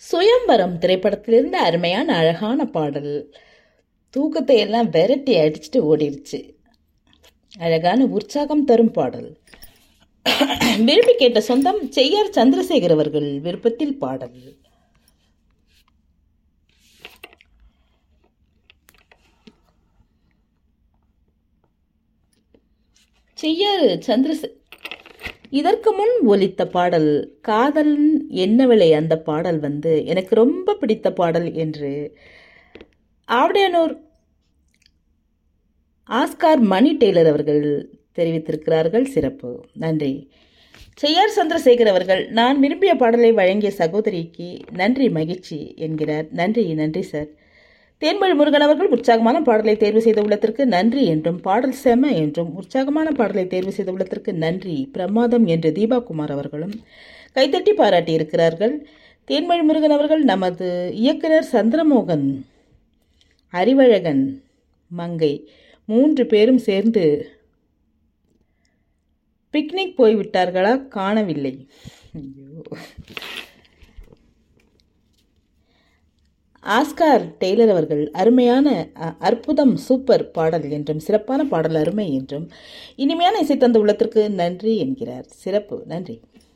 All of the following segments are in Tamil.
சுயம்பரம் திரைப்படத்திலிருந்து அருமையான அழகான பாடல் தூக்கத்தை எல்லாம் விரட்டி அடிச்சுட்டு ஓடிருச்சு அழகான உற்சாகம் தரும் பாடல் விரும்பி கேட்ட சொந்தம் செய்யார் சந்திரசேகர் அவர்கள் விருப்பத்தில் பாடல் செய்யாறு சந்திரசே இதற்கு முன் ஒலித்த பாடல் காதல் என்னவிலை அந்த பாடல் வந்து எனக்கு ரொம்ப பிடித்த பாடல் என்று ஆவடையானூர் ஆஸ்கார் மணி டெய்லர் அவர்கள் தெரிவித்திருக்கிறார்கள் சிறப்பு நன்றி செய்யார் சந்திரசேகர் அவர்கள் நான் விரும்பிய பாடலை வழங்கிய சகோதரிக்கு நன்றி மகிழ்ச்சி என்கிறார் நன்றி நன்றி சார் தேன்மொழி முருகன் அவர்கள் உற்சாகமான பாடலை தேர்வு செய்த உள்ளத்திற்கு நன்றி என்றும் பாடல் செம என்றும் உற்சாகமான பாடலை தேர்வு செய்த உள்ளத்திற்கு நன்றி பிரமாதம் என்று தீபா குமார் அவர்களும் கைத்தட்டி பாராட்டி இருக்கிறார்கள் தேன்மொழி முருகன் அவர்கள் நமது இயக்குனர் சந்திரமோகன் அறிவழகன் மங்கை மூன்று பேரும் சேர்ந்து பிக்னிக் போய்விட்டார்களா காணவில்லை ஐயோ ஆஸ்கார் டெய்லர் அவர்கள் அருமையான அ- அற்புதம் சூப்பர் பாடல் என்றும் சிறப்பான பாடல் அருமை என்றும் இனிமையான இசை தந்த உள்ளத்திற்கு நன்றி என்கிறார் சிறப்பு நன்றி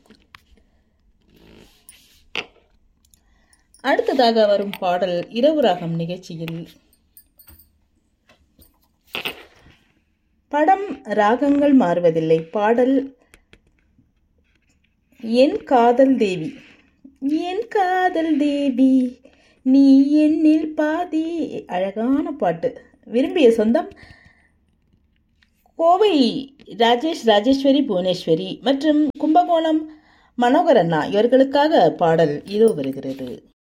அடுத்ததாக வரும் பாடல் இரவு ராகம் நிகழ்ச்சியில் படம் ராகங்கள் மாறுவதில்லை பாடல் என் காதல் தேவி என் காதல் தேவி நீ என்னில் பாதி அழகான பாட்டு விரும்பிய சொந்தம் கோவை ராஜேஷ் ராஜேஸ்வரி புவனேஸ்வரி மற்றும் கும்பகோணம் மனோகரண்ணா இவர்களுக்காக பாடல் இதோ வருகிறது